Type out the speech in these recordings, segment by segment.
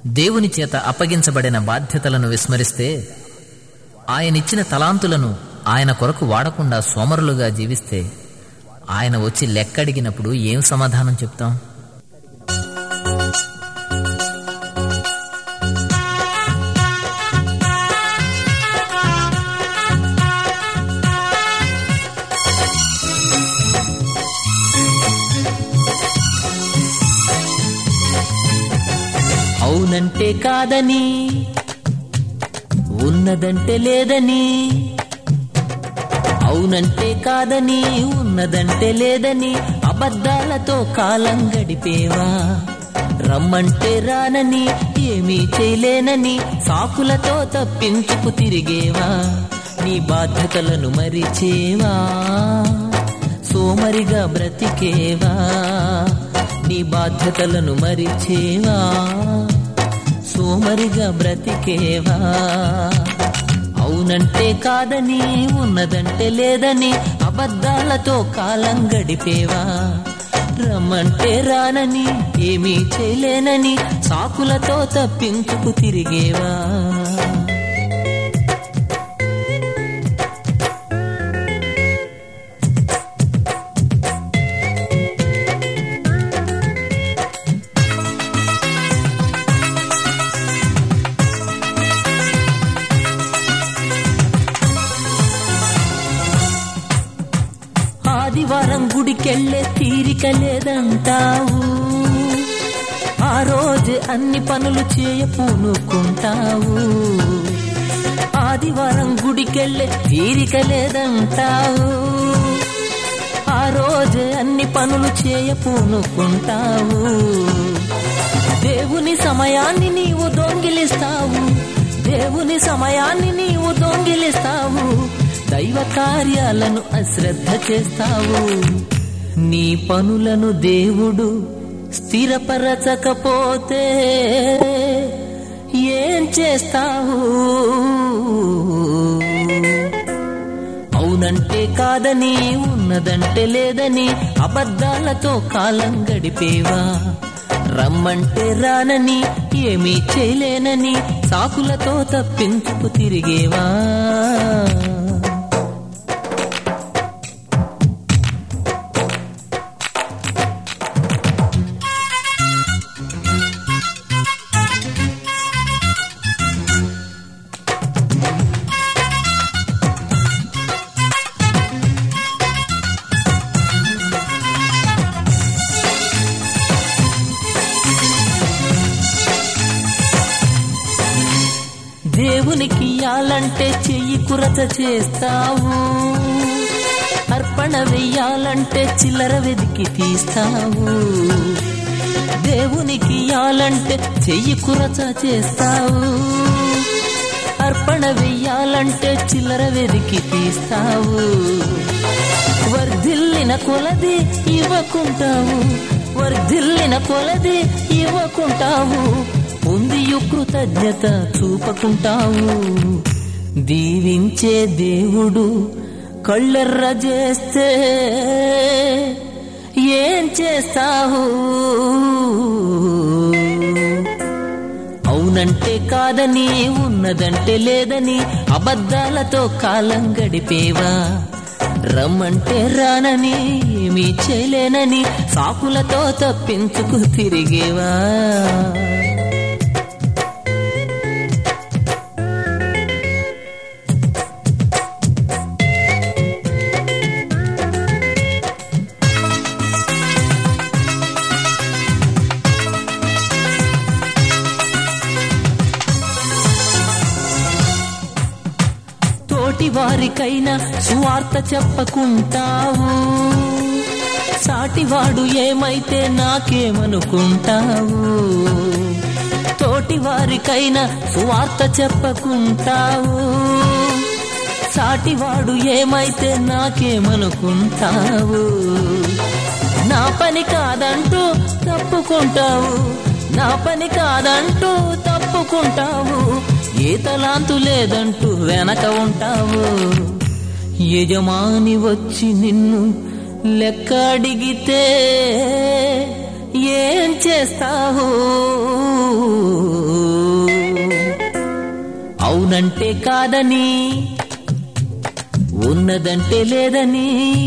దేవుని చేత అప్పగించబడిన బాధ్యతలను విస్మరిస్తే ఆయనిచ్చిన తలాంతులను ఆయన కొరకు వాడకుండా సోమరులుగా జీవిస్తే ఆయన వచ్చి లెక్కడిగినప్పుడు ఏం సమాధానం చెప్తాం అవునంటే కాదని ఉన్నదంటే లేదని అవునంటే కాదని ఉన్నదంటే లేదని అబద్ధాలతో కాలం గడిపేవా రమ్మంటే రానని ఏమీ చేయలేనని సాకులతో తప్పించుకు తిరిగేవా నీ బాధ్యతలను మరిచేవా సోమరిగా బ్రతికేవా నీ బాధ్యతలను మరిచేవా సోమరిగా బ్రతికేవా అవునంటే కాదని ఉన్నదంటే లేదని అబద్ధాలతో కాలం గడిపేవా రమ్మంటే రానని ఏమీ చేయలేనని సాకులతో తప్పించుకు తిరిగేవా ఆదివారం గుడికెళ్ళే తీరిక లేదంటావు ఆ రోజు అన్ని పనులు చేయ పూనుకుంటావు ఆదివారం గుడికెళ్ళే తీరిక లేదంటావు ఆ రోజు అన్ని పనులు చేయ పూనుకుంటావు దేవుని సమయాన్ని నీవు దొంగిలిస్తావు దేవుని సమయాన్ని నీవు దొంగిలిస్తావు దైవ కార్యాలను అశ్రద్ధ చేస్తావు నీ పనులను దేవుడు స్థిరపరచకపోతే ఏం చేస్తావు అవునంటే కాదని ఉన్నదంటే లేదని అబద్ధాలతో కాలం గడిపేవా రమ్మంటే రానని ఏమీ చేయలేనని సాకులతో తప్పించుకు తిరిగేవా దేవునికి ఇయ్యాలంటే చెయ్యి కురత చేస్తావు అర్పణ వెయ్యాలంటే చిల్లర వెదికి తీస్తావు దేవునికి ఇయ్యాలంటే చెయ్యి కురత చేస్తావు అర్పణ వెయ్యాలంటే చిల్లర వెదికి తీస్తావు వర్ధిల్లిన కొలది ఇవ్వకుంటావు వర్ధిల్లిన కొలది ఇవ్వకుంటావు పొందియు కృతజ్ఞత చూపకుంటావు దీవించే దేవుడు కళ్ళెర్ర చేస్తే ఏం చేస్తావు అవునంటే కాదని ఉన్నదంటే లేదని అబద్ధాలతో కాలం గడిపేవా రమ్మంటే రానని ఏమీ చేయలేనని సాకులతో తప్పించుకు తిరిగేవా తోటి వారికైనా సువార్త చెప్పకుంటావు సాటివాడు ఏమైతే నాకేమనుకుంటావు తోటి వారికైనా సువార్త చెప్పకుంటావు సాటివాడు ఏమైతే నాకేమనుకుంటావు నా పని కాదంటూ తప్పుకుంటావు నా పని కాదంటూ తప్పుకుంటావు ఏ తలాంతు లేదంటూ వెనక ఉంటావు యజమాని వచ్చి నిన్ను లెక్క అడిగితే ఏం చేస్తావు అవునంటే కాదని ఉన్నదంటే లేదని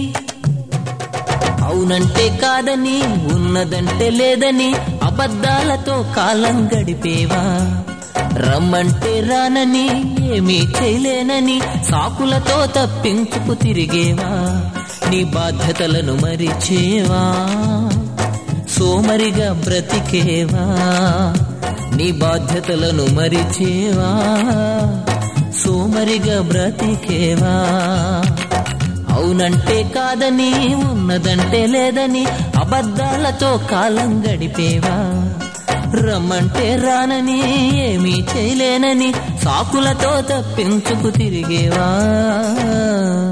అవునంటే కాదని ఉన్నదంటే లేదని అబద్ధాలతో కాలం గడిపేవా రమ్మంటే రానని ఏమీ చేయలేనని సాకులతో తప్పించుకు తిరిగేవా నీ బాధ్యతలను మరిచేవా సోమరిగా బ్రతికేవా నీ బాధ్యతలను మరిచేవా సోమరిగా బ్రతికేవా అవునంటే కాదని ఉన్నదంటే లేదని అబద్ధాలతో కాలం గడిపేవా రమ్మంటే రానని ఏమీ చేయలేనని సాకులతో తప్పించుకు తిరిగేవా